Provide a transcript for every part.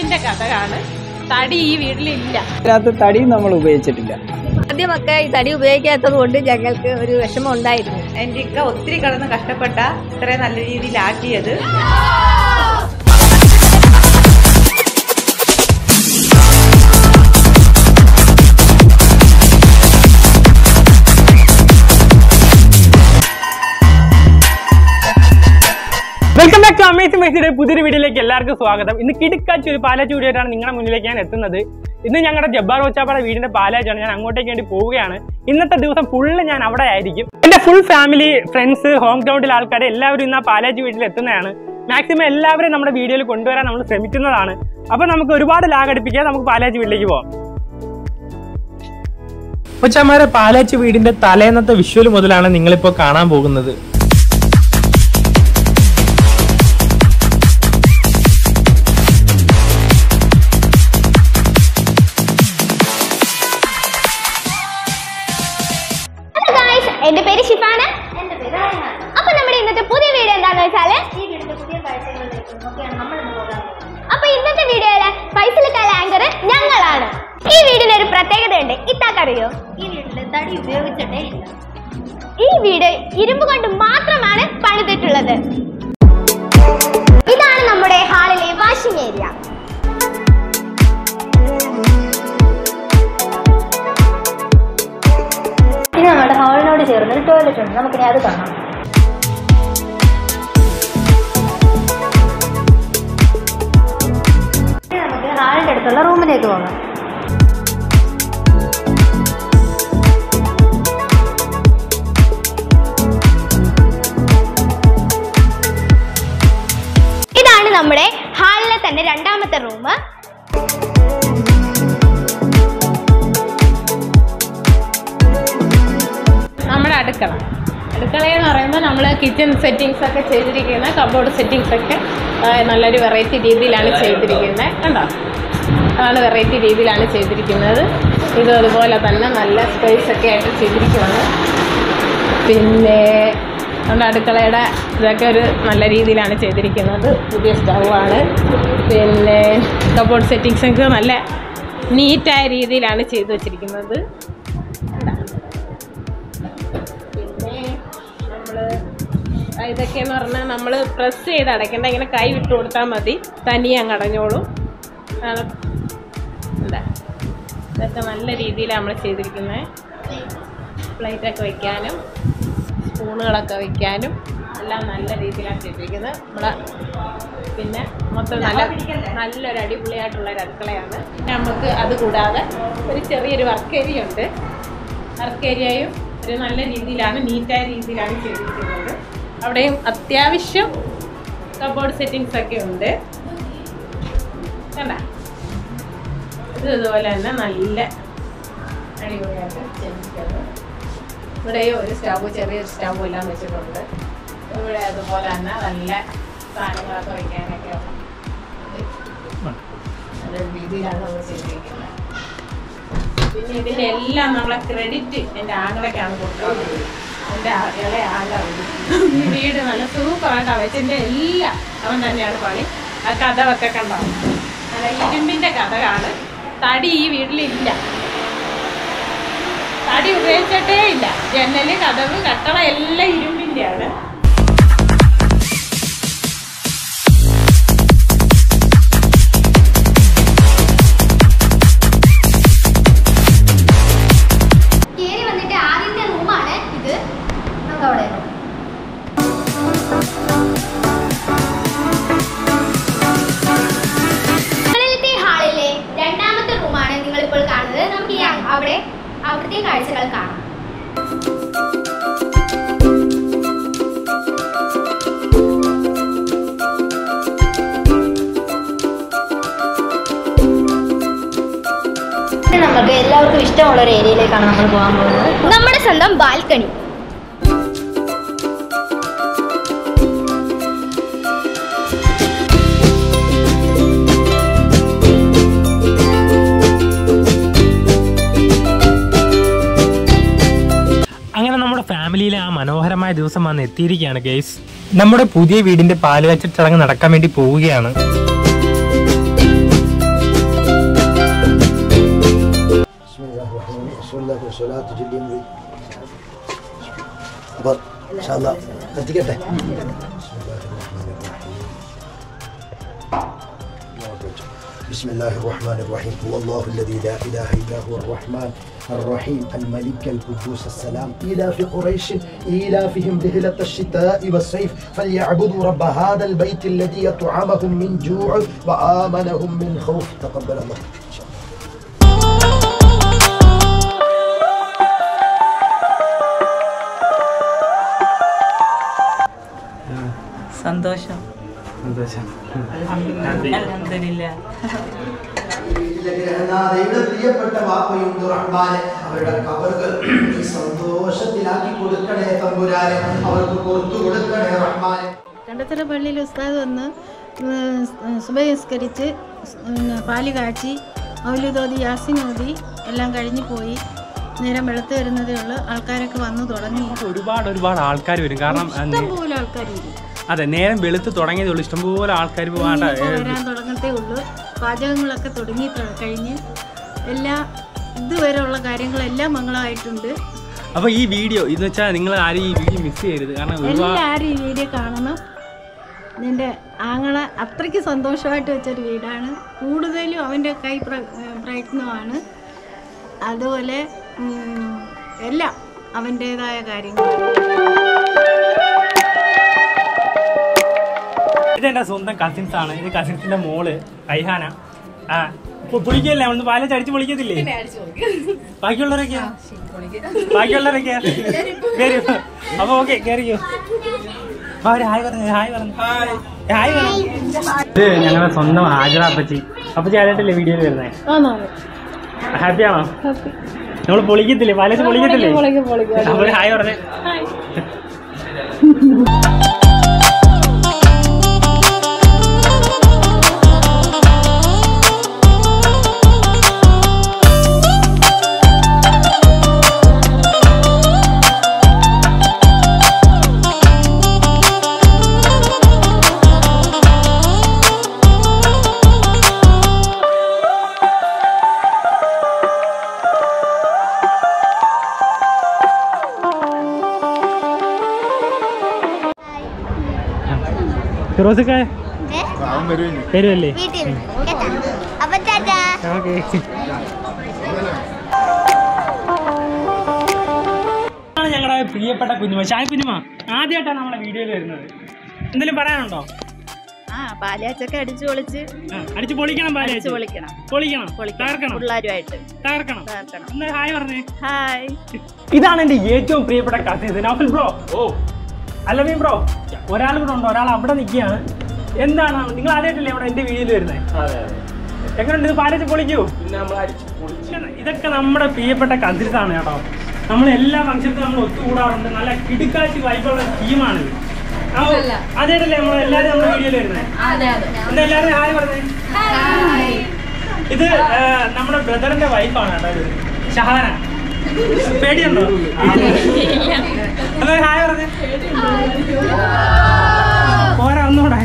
ഇരുമ്പിന്റെ കഥകാണ് തടി ഈ വീട്ടിലില്ല ഇതിനകത്ത് തടി നമ്മൾ ഉപയോഗിച്ചിട്ടില്ല ആദ്യമൊക്കെ ഈ തടി ഉപയോഗിക്കാത്തത് കൊണ്ട് ഞങ്ങൾക്ക് ഒരു വിഷമം ഉണ്ടായിരുന്നു എൻ്റെ ഇക്ക ഒത്തിരി കടന്ന് കഷ്ടപ്പെട്ട ഇത്രയും നല്ല രീതിയിലാക്കിയത് വെൽക്കം ബാക്ക് ടു അമേസിംഗ് മെസ്സിയുടെ പുതിയൊരു വീഡിയോയിലേക്ക് എല്ലാവർക്കും സ്വാഗതം ഇന്ന് കിടുക്കാച്ചി ഒരു പാലാച്ചി വീഡിയോയിട്ടാണ് നിങ്ങളുടെ മുന്നിലേക്ക് ഞാൻ എത്തുന്നത് ഇന്ന് ഞങ്ങളുടെ ജബ്ബാർ ഓച്ചാപ്പാറ വീടിന്റെ പാലാച്ചാണ് ഞാൻ അങ്ങോട്ടേക്ക് വേണ്ടി പോവുകയാണ് ഇന്നത്തെ ദിവസം ഫുള്ള് ഞാൻ അവിടെ ആയിരിക്കും എന്റെ ഫുൾ ഫാമിലി ഫ്രണ്ട്സ് ഹോം ഗ്രൗണ്ടിലെ ആൾക്കാർ എല്ലാവരും ഇന്ന് ആ പാലാച്ചി വീട്ടിൽ എത്തുന്നതാണ് മാക്സിമം എല്ലാവരും നമ്മുടെ വീഡിയോയിൽ കൊണ്ടുവരാൻ നമ്മൾ ശ്രമിക്കുന്നതാണ് അപ്പൊ നമുക്ക് ഒരുപാട് ലാഗ് അടുപ്പിക്കാതെ നമുക്ക് പാലാച്ചി വീട്ടിലേക്ക് പോവാം കൊച്ചമാരെ പാലാച്ചി വീടിന്റെ തലേന്നത്തെ വിഷ്വൽ മുതലാണ് നിങ്ങളിപ്പോ കാണാൻ പോകുന്നത് ഹലോ ഗായ്സ് എന്റെ പേര് ഷിഫാന എന്റെ പേര് അപ്പൊ നമ്മുടെ ഇന്നത്തെ പുതിയ വീഡിയോ എന്താണെന്ന് വെച്ചാല് ഈ വീടിന്റെ പുതിയ കാഴ്ചകളിലേക്കൊക്കെയാണ് നമ്മൾ ഇന്ന് പോകാൻ അപ്പൊ ഇന്നത്തെ വീഡിയോയിലെ ഫൈസലിക്കാല ആങ്കർ ഞങ്ങളാണ് ഈ വീടിന് ഒരു പ്രത്യേകതയുണ്ട് ഇത്താക്കറിയോ ഈ വീട്ടിൽ തടി ഉപയോഗിച്ചിട്ടേ ഇല്ല ഈ വീട് ഇരുമ്പ് കൊണ്ട് മാത്രമാണ് പണിതിട്ടുള്ളത് ഇതാണ് നമ്മുടെ ഹാളിലെ വാഷിംഗ് ഏരിയ ഇനി നമ്മുടെ ഹാളിനോട് ചേർന്ന് ഒരു ടോയ്ലറ്റ് ഉണ്ട് നമുക്കിനി അത് കാണാം ഇനി നമുക്ക് ഹാളിന്റെ അടുത്തുള്ള റൂമിലേക്ക് പോകാം ഇതാണ് നമ്മുടെ ഹാളിലെ തന്നെ രണ്ടാമത്തെ റൂം നമ്മുടെ അടുക്കള അടുക്കള എന്ന് പറയുമ്പോൾ നമ്മൾ കിച്ചൺ സെറ്റിങ്സ് ഒക്കെ ചെയ്തിരിക്കുന്ന കബോർഡ് സെറ്റിങ്സ് ഒക്കെ ആ, നല്ലൊരു വെറൈറ്റി രീതിയിലാണ് ചെയ്തിരിക്കുന്നത് കണ്ടോ അതാണ് വെറൈറ്റി രീതിയിലാണ് ചെയ്തിരിക്കുന്നത് ഇത് അതുപോലെ തന്നെ നല്ല സ്പേസ് ഒക്കെ ആയിട്ട് ചെയ്തിരിക്കുകയാണ് പിന്നെ നമ്മുടെ അടുക്കളയുടെ ഇതൊക്കെ ഒരു നല്ല രീതിയിലാണ് ചെയ്തിരിക്കുന്നത് പുതിയ സ്റ്റൗവാണ് പിന്നെ കബോർഡ് സെറ്റിങ്സ് ഒക്കെ നല്ല നീറ്റായ രീതിയിലാണ് ചെയ്തു വച്ചിരിക്കുന്നത് കണ്ടോ? പിന്നെ നമ്മൾ ഇതൊക്കെയെന്ന് പറഞ്ഞാൽ നമ്മൾ പ്രസ് ചെയ്ത് അടയ്ക്കേണ്ട ഇങ്ങനെ കൈ വിട്ട് കൊടുത്താൽ മതി തനിയെ അങ്ങ് അടഞ്ഞോളും അതാണ് എന്താ ഇതൊക്കെ നല്ല രീതിയിലാണ് നമ്മൾ ചെയ്തിരിക്കുന്നത് പ്ലേറ്റൊക്കെ വയ്ക്കാനും സ്പൂണുകളൊക്കെ വയ്ക്കാനും എല്ലാം നല്ല രീതിയിലാണ് ചെയ്തിരിക്കുന്നത് നമ്മളെ പിന്നെ മൊത്തം നല്ല നല്ലൊരു അടിപൊളിയായിട്ടുള്ള ഒരു അടുക്കളയാണ് പിന്നെ നമുക്ക് അത് കൂടാതെ ഒരു ചെറിയൊരു വർക്ക് ഏരിയ ഉണ്ട് വർക്ക് ഏരിയയും ഒരു നല്ല രീതിയിലാണ് നീറ്റായ രീതിയിലാണ് ചെയ്തിരിക്കുന്നത് അവിടെയും അത്യാവശ്യം കബോർഡ് സെറ്റിങ്സ് ഒക്കെ ഉണ്ട് കണ്ട ഇത് ഇതുപോലെ തന്നെ നല്ല അടിപൊളിയായിട്ട് ചെയ്തിരിക്കുന്നത് ഇവിടെയും ഒരു സ്റ്റവ് ചെറിയൊരു സ്റ്റവ് എല്ലാം വെച്ചിട്ടുണ്ട് ഇവിടെ അതുപോലെ തന്നെ നല്ല സാധനങ്ങളൊക്കെ വയ്ക്കാനൊക്കെ നല്ല രീതിയിലാണ് നമ്മൾ ചെയ്തിരിക്കുന്നത് പിന്നെ ഇതിന്റെ എല്ലാം നമ്മളെ ക്രെഡിറ്റ് എൻ്റെ ആങ്ങളൊക്കെയാണ് കൊടുക്കുന്നത് എൻ്റെ ആ- ഇളയ ആങ്ങള ഈ വീട് നല്ല സൂപ്പറായിട്ടാണ് വെച്ചതിൻ്റെ എല്ലാം അവൻ തന്നെയാണ് പണി ആ കഥവൊക്കെ കണ്ടോ നല്ല ഇരുമ്പിന്റെ കഥകാണ് തടി ഈ വീട്ടിലില്ല തടി ഉപയോഗിച്ചിട്ടേ ഇല്ല ജനല് കഥവ് കട്ടള എല്ലാം ഇരുമ്പിന്റെയാണ് കേറി വന്നിട്ട് ആദ്യത്തെ റൂമാണ് ഇത് നമുക്ക് അവിടെ മുകളിലത്തെ ഹാളിലെ രണ്ടാമത്തെ റൂമാണ് നിങ്ങൾ ഇപ്പോൾ കാണുന്നത് നമുക്ക് ഈ അ- അവിടെ അവിടുത്തെ കാഴ്ചകൾ കാണാം ഇനി നമുക്ക് എല്ലാവർക്കും ഇഷ്ടമുള്ള ഒരു ഏരിയയിലേക്കാണ് നമ്മൾ പോകാൻ പോകുന്നത് നമ്മുടെ സ്വന്തം ബാൽക്കണി അങ്ങനെ നമ്മുടെ ഫാമിലിയിലെ ആ മനോഹരമായ ദിവസം വന്ന് എത്തിയിരിക്കുകയാണ് ഗെയ്സ് നമ്മുടെ പുതിയ വീടിന്റെ പാലുകാച്ച ചടങ്ങ് നടക്കാൻ വേണ്ടി പോവുകയാണ് رسول الله والصلاة جليا وي അപ്പോൾ ഇൻഷാല്ലാ എത്തിക്കട്ടെ بسم الله الرحمن الرحيم هو الله الذي لا إله إلا هو الرحمن الرحيم الملك القدوس السلام إلى في قريش إيلافهم رحلة الشتاء والصيف فليعبدوا رب هذا البيت الذي يطعمهم من جوع وآمنهم من خوف تقبل الله إن شاء الله സന്തോഷം അൽഹംദുലില്ലാ വീട്ടിലെ ഗ്രഹനാഥയുടെ പ്രിയപ്പെട്ട വാപ്പയുണ്ട് റഹ്മാനെ അവരുടെ കബറുകൾ ഈ സന്തോഷത്തിലാക്കി കൊടുക്കണേ തമ്പുരാനെ അവർക്ക് കൊടുത്തു കൊടുക്കണേ റഹ്മാനെ കണ്ടത്തല പള്ളിയിൽ ഉസ്താദ് വന്ന് സുബഹിസ്കരിച്ച് പിന്നെ പാല് കാച്ചി മൗലിതോതി യാസിനോതി എല്ലാം കഴിഞ്ഞു പോയി നേരം വെളുത്ത് വരുന്നതേ ഉള്ളൂ ആൾക്കാരൊക്കെ വന്നു തുടങ്ങി ഒരുപാട് ഒരുപാട് ആൾക്കാർ വരും കാരണം ആ, നേ- ഇഷ്ടംപോലെ ആൾക്കാർ വരും അതെ നേരം വെളുത്ത് തുടങ്ങിയതേ ഉള്ളൂ ഇഷ്ടംപോലെ ആൾക്കാർ പോകാണ്ട ഇനിയിപ്പോ വരാൻ തുടങ്ങത്തേ ഉള്ളൂ പാചകങ്ങളൊക്കെ തുടങ്ങി ത- കഴിഞ്ഞ് എല്ലാ ഇതുവരെയുള്ള കാര്യങ്ങളെല്ലാം മംഗളമായിട്ടുണ്ട് അപ്പൊ ഈ വീഡിയോ എന്ന് വെച്ചാൽ നിങ്ങൾ ആരും ഈ വീഡിയോ മിസ് ചെയ്യരുത് കാരണം ഒരുപാട് എല്ലാവരും ഈ വീഡിയോ കാണണം എൻ്റെ ആങ്ങളെ അത്രയ്ക്ക് സന്തോഷമായിട്ട് വെച്ചൊരു വീടാണ് കൂടുതലും അവൻ്റെ കൈ പ്ര പ്രയത്നമാണ് അതുപോലെ ഉം, എല്ലാം അവൻ്റേതായ കാര്യങ്ങൾ ഇതെന്റെ സ്വന്തം കസിൻസ് ആണ് ഇത് കസിൻസിന്റെ മോള് കൈഹാന ആ പൊ- പൊളിക്കല്ലേ ഒന്ന് പാലച്ച് അടിച്ച് പൊളിക്കത്തില്ലേ ബാക്കിയുള്ളവരൊക്കെയാ ബാക്കിയുള്ളവരൊക്കെയാ കേറി വാ. അപ്പൊ ഓക്കെ കേറിക്കോ വാ, ഒരു ഹായ് പറഞ്ഞു ഹായ് പറഞ്ഞു ഹായ് പറഞ്ഞു ഇത് ഞങ്ങളുടെ സ്വന്തം ഹാജറ അപ്പച്ചി അപ്പച്ചി ആരായിട്ടല്ലേ വീഡിയോയിൽ വരുന്നത് ഹാപ്പിയാണോ നമ്മൾ പൊളിക്കത്തില്ലേ പാലച്ച് പൊളിക്കത്തില്ലേ അപ്പൊ ഒരു ഹായ് പറഞ്ഞേ ഫിറോസൊക്കെ വരുമല്ലേ വീട്ടിൽ അപ്പൊ ടാറ്റാ ഓക്കെ ആണ് ഞങ്ങളുടെ പ്രിയപ്പെട്ട കുഞ്ഞുമ ഷായ് കുഞ്ഞുമ ആദ്യമായിട്ടാണ് നമ്മളെ വീഡിയോയിൽ വരുന്നത് എന്തെങ്കിലും പറയാനുണ്ടോ ആ പാലാച്ചൊക്കെ അടിച്ചു പൊളിച്ച് ആ, അടിച്ച് പൊളിക്കണം പാല് അടിച്ചു പൊളിക്കണം പൊളിക്കണം പൊളിക്കണം തകർക്കണം പിള്ളേരുമായിട്ട് തകർക്കണം തകർക്കണം ഒന്ന് ഹായ് പറഞ്ഞേ ഹായ് ഇതാണ് എന്റെ ഏറ്റവും പ്രിയപ്പെട്ട കസിൻസ് നൗഫൽ ബ്രോ ഓ അല്ലമീൻ ബ്രോ ഒരാൾ കൂടെ ഉണ്ട് ഒരാൾ അവിടെ നിൽക്കുകയാണ് എന്താണ് നിങ്ങൾ ആദ്യമായിട്ടല്ലേ ഇവിടെ എന്റെ വീഡിയോയിൽ വരുന്നത് എങ്ങനെയുണ്ട് ഇത് പാലിച്ച് പൊളിക്കൂ ഇതൊക്കെ നമ്മുടെ പ്രിയപ്പെട്ട കസിൻസ് ആണ് കേട്ടോ നമ്മൾ എല്ലാ ഫംഗ്ഷൻസും നമ്മൾ ഒത്തുകൂടാറുണ്ട് നല്ല കിടുക്കാച്ചി വൈബുള്ള ടീമാണിത് അതേതല്ലേ നമ്മൾ എല്ലാവരും നമ്മുടെ വീഡിയോയിൽ വരുന്നത് എന്താ എല്ലാവരും ഹായ് പറഞ്ഞേ ഇത് ആ, നമ്മുടെ ബ്രദറിന്റെ വൈഫാണ് കേട്ടോ ഇത് ഷഹാന പേടിയുണ്ടോ അതെ ഹായ് പറഞ്ഞേ പോരാ ഒന്നുകൂടെ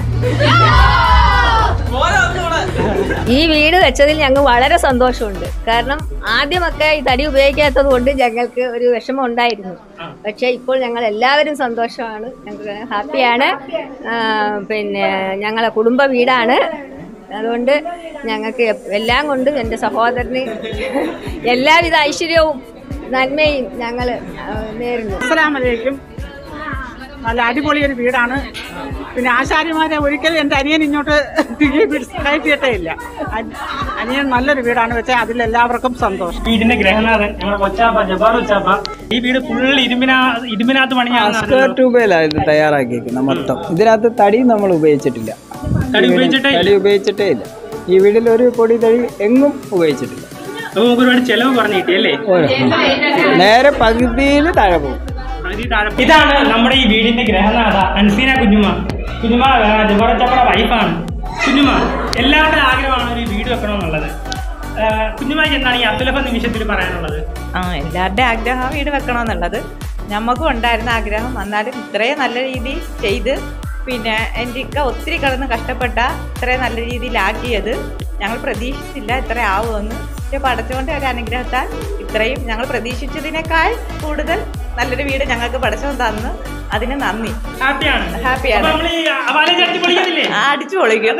ഈ വീട് വെച്ചതിൽ ഞങ്ങൾ വളരെ സന്തോഷമുണ്ട് കാരണം ആദ്യമൊക്കെ ഈ തടി ഉപയോഗിക്കാത്തത് കൊണ്ട് ഞങ്ങൾക്ക് ഒരു വിഷമം ഉണ്ടായിരുന്നു പക്ഷേ ഇപ്പോൾ ഞങ്ങൾ എല്ലാവരും സന്തോഷമാണ് ഞങ്ങൾക്ക് ഹാപ്പിയാണ് ആ, പിന്നെ ഞങ്ങളെ കുടുംബ വീടാണ് അതുകൊണ്ട് ഞങ്ങൾക്ക് എപ്- എല്ലാം കൊണ്ടും എൻ്റെ സഹോദരന് എല്ലാവിധ ഐശ്വര്യവും നന്മയും ഞങ്ങൾ നേരുന്നു അസ്സലാമലൈക്കും നല്ല അടിപൊളി ഒരു വീടാണ് പിന്നെ ആശാരിമാരെ ഒരിക്കലും എൻ്റെ അനിയൻ ഇങ്ങോട്ട് തിരികെ പിടിച്ച് കയറ്റിയിട്ടേ ഇല്ല അനി- അനിയൻ നല്ലൊരു വീടാണ് വെച്ചാൽ അതിലെല്ലാവർക്കും സന്തോഷം വീടിന്റെ ഗ്രഹനാഥൻ ഞങ്ങളുടെ കൊച്ചാപ്പ ജബാർ കൊച്ചാപ്പ ഈ വീട് ഫുൾ ഇരുമ്പിനാ ഇരുമ്പിനകത്ത് പണിയാണ് സ്ക്വയർ ട്യൂബയിലായിരുന്നു തയ്യാറാക്കിയിരിക്കുന്നത് മൊത്തം ഇതിനകത്ത് തടി നമ്മൾ ഉപയോഗിച്ചിട്ടില്ല തടി ഉപയോഗിച്ചിട്ടേ ഇല്ല. തടി ഉപയോഗിച്ചിട്ടേ ഇല്ല ഈ വീട്ടിൽ ഒരു പൊടി തടി എങ്ങും ഉപയോഗിച്ചിട്ടില്ല അപ്പൊ നമുക്ക് ഒരുപാട് ചെലവ് കുറഞ്ഞു കിട്ടി അല്ലേ ഒരു- നേരെ പകുതിയിൽ താഴെ പോകും പകുതി താഴെ. ഇതാണ് നമ്മുടെ ഈ വീടിന്റെ ഗ്രഹനാഥ അൻസീന കുഞ്ഞുമ കുഞ്ഞുമ ജബാർ കൊച്ചാപ്പയുടെ വൈഫാണ് കുഞ്ഞുമ എല്ലാവരുടെയും ആഗ്രഹമാണ് ഒരു വീട് വെക്കണമെന്നുള്ളത് ആ, കുഞ്ഞുമാക്ക് എന്താണ് ഈ അബ്ദുലഫ നിമിഷത്തിൽ പറയാനുള്ളത് ആ എല്ലാവരുടെയും ആഗ്രഹം വീട് വെക്കണമെന്നുള്ളത് ഞമ്മക്കും ഉണ്ടായിരുന്ന ആഗ്രഹം എന്നാലും ഇത്രയും നല്ല രീതിയിൽ ചെയ്ത് പിന്നെ എൻ്റെ ഇക്ക ഒത്തിരി കിടന്ന് കഷ്ടപ്പെട്ട ഇത്രയും നല്ല രീതിയിലാക്കിയത് ഞങ്ങൾ പ്രതീക്ഷിച്ചില്ല ഇത്ര ആവുമെന്ന് പക്ഷെ പഠിച്ചുകൊണ്ട് ഒരു അനുഗ്രഹത്താൽ ഇത്രയും ഞങ്ങൾ പ്രതീക്ഷിച്ചതിനേക്കാൾ കൂടുതൽ നല്ലൊരു വീട് ഞങ്ങൾക്ക് പഠിച്ചവൻ തന്നു അതിന് നന്ദി ഹാപ്പിയാണ് ഹാപ്പിയാണ് നമ്മൾ ഈ പാലേജ് അടിച്ച് പൊളിക്കുന്നില്ലേ ആ, അടിച്ചു പൊളിക്കും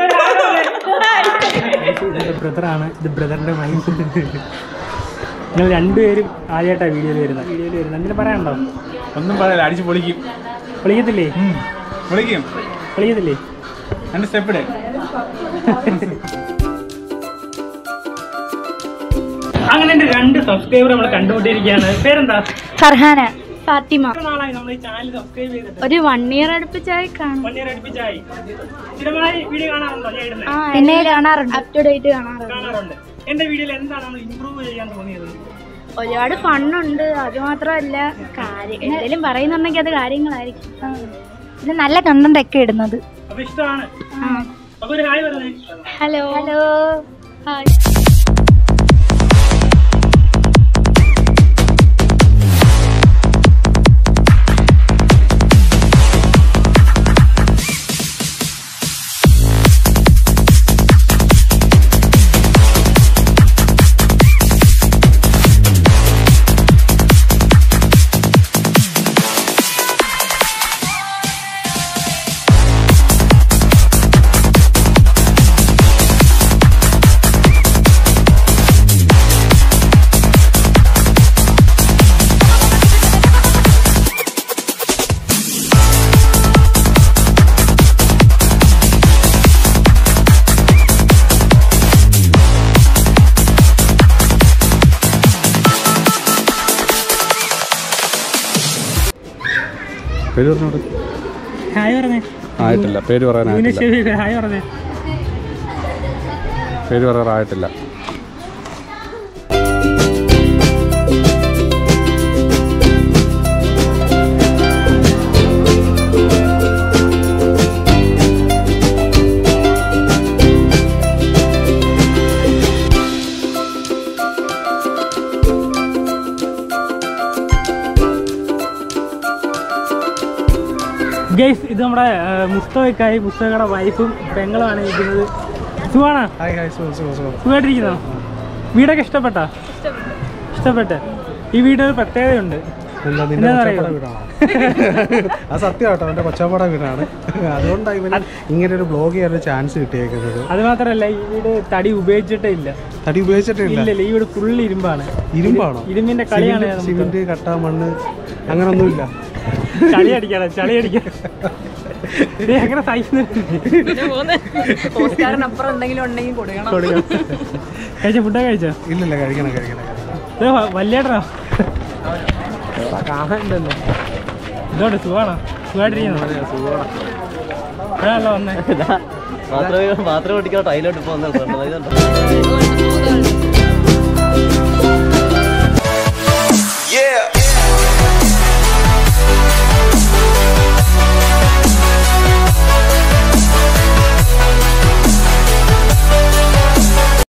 ഇത് ബ്രദറാണ് ഇത് ബ്രദറിന്റെ വൈഫ് നിങ്ങൾ രണ്ടുപേരും ആദ്യമായിട്ടാണ് വീഡിയോയിൽ വരുന്നത് വീഡിയോയിൽ വരുന്നത് എന്തിനു പറയാനുണ്ടോ ഒന്നും പറയല്ല അടിച്ച് പൊളിക്കും പൊളിക്കത്തില്ലേ പൊളിക്കും പൊളിക്കത്തില്ലേ രണ്ട് സ്റ്റെപ്പ് ഇടേ അങ്ങനെ എൻ്റെ രണ്ട് സബ്സ്ക്രൈബർ നമ്മൾ കണ്ടുകൊണ്ടിരിക്കുകയാണ് പേരെന്താ ഫർഹാന ഫാത്തിമ എത്ര നാളായി നമ്മൾ ഈ ചാനൽ സബ്സ്ക്രൈബ് ചെയ്തിട്ട് ഒരു വൺ ഇയർ അടുപ്പിച്ചായി കാണും വൺ ഇയർ അടുപ്പിച്ചായി സ്ഥിരമായി വീഡിയോ കാണാറുണ്ടോ ഞാൻ ഇടുന്നത് ആ പിന്നെ കാണാറുണ്ട് അപ് ടു ഡേറ്റ് കാണാറുണ്ട് കാണാറുണ്ട് എന്റെ വീഡിയോയിൽ എന്താണ് നമ്മൾ ഇമ്പ്രൂവ് ചെയ്യാൻ തോന്നിയത് ഒരുപാട് ഫണ്ണുണ്ട് അത് മാത്രമല്ല കാര്യം എന്തെങ്കിലും പറയുന്നുണ്ടെങ്കിൽ അത് കാര്യങ്ങളായിരിക്കും പിന്നെ നല്ല കണ്ടന്റ് ഒക്കെ ഇടുന്നത് അപ്പൊ ഇഷ്ടമാണ് അപ്പൊ ഒരു ഹായ് പറഞ്ഞേ ഹലോ ഹലോ ഹായ് പേര് പറഞ്ഞോട് ഹായ് പറഞ്ഞേ ആയിട്ടില്ല പേര് പറയാനായിട്ടില്ല ശരി ഹായ് പറഞ്ഞേ പേര് പറയാറായിട്ടില്ല ഗൈസ് ഇത് നമ്മുടെ മുസ്തഫക്കായി മുസ്തഫയുടെ വൈഫും പെങ്ങളുമാണ് ഇരിക്കുന്നത് സുഖാണോ സുഖമായിട്ടിരിക്കുന്നോ വീടൊക്കെ ഇഷ്ടപ്പെട്ടോ ഇഷ്ടപ്പെട്ട് ഈ വീട് ഒരു പ്രത്യേകതയുണ്ട് എന്താണെന്നറിയോ? അത് സത്യമാട്ടോ എൻ്റെ കൊച്ചാപ്പാട വീടാണ് അതുകൊണ്ടാണ് ഇവന് ഇങ്ങനെ ഒരു ബ്ലോഗ് ചെയ്യാനൊരു ചാൻസ് കിട്ടിയേക്കുന്നത് അത് മാത്രമല്ല ഈ വീട് തടി ഉപയോഗിച്ചിട്ടേ ഇല്ല തടി ഉപയോഗിച്ചിട്ടില്ല ഇല്ല ഇല്ല ഈ വീട് ഫുള്ള് ഇരുമ്പാണ് ഇരുമ്പാണോ ഇരുമ്പിന്റെ കളിയാണ് സിമെന്റ്- നമുക്ക്. സിമെന്റ് കട്ട മണ്ണ് അങ്ങനൊന്നുമില്ല ചളി അടിക്കണം ചളി അടിക്കണം ഇത് എങ്ങനെ സഹിക്കുന്നു ഓസ്കാറിനപ്പുറം എന്തെങ്കിലും ഉണ്ടെങ്കിൽ കൊടുക്കണം കൊടുക്കണം കഴിച്ച ഫുഡൊക്കെ കഴിച്ചോ ഇല്ലില്ല കഴിക്കണം കഴിക്കണം ഇത് വ- വല്യേട്ടനോ കാണണ്ടല്ലോ ഇതോടെ സുഖമാണോ സുഖമായിട്ടിരിക്കുന്നു എപ്പോഴാണല്ലോ വന്നേ മാത്രമേ മാത്രമേ ഓടിക്കാൻ ടൈലോട്ട് പോകുന്നത് Yeah.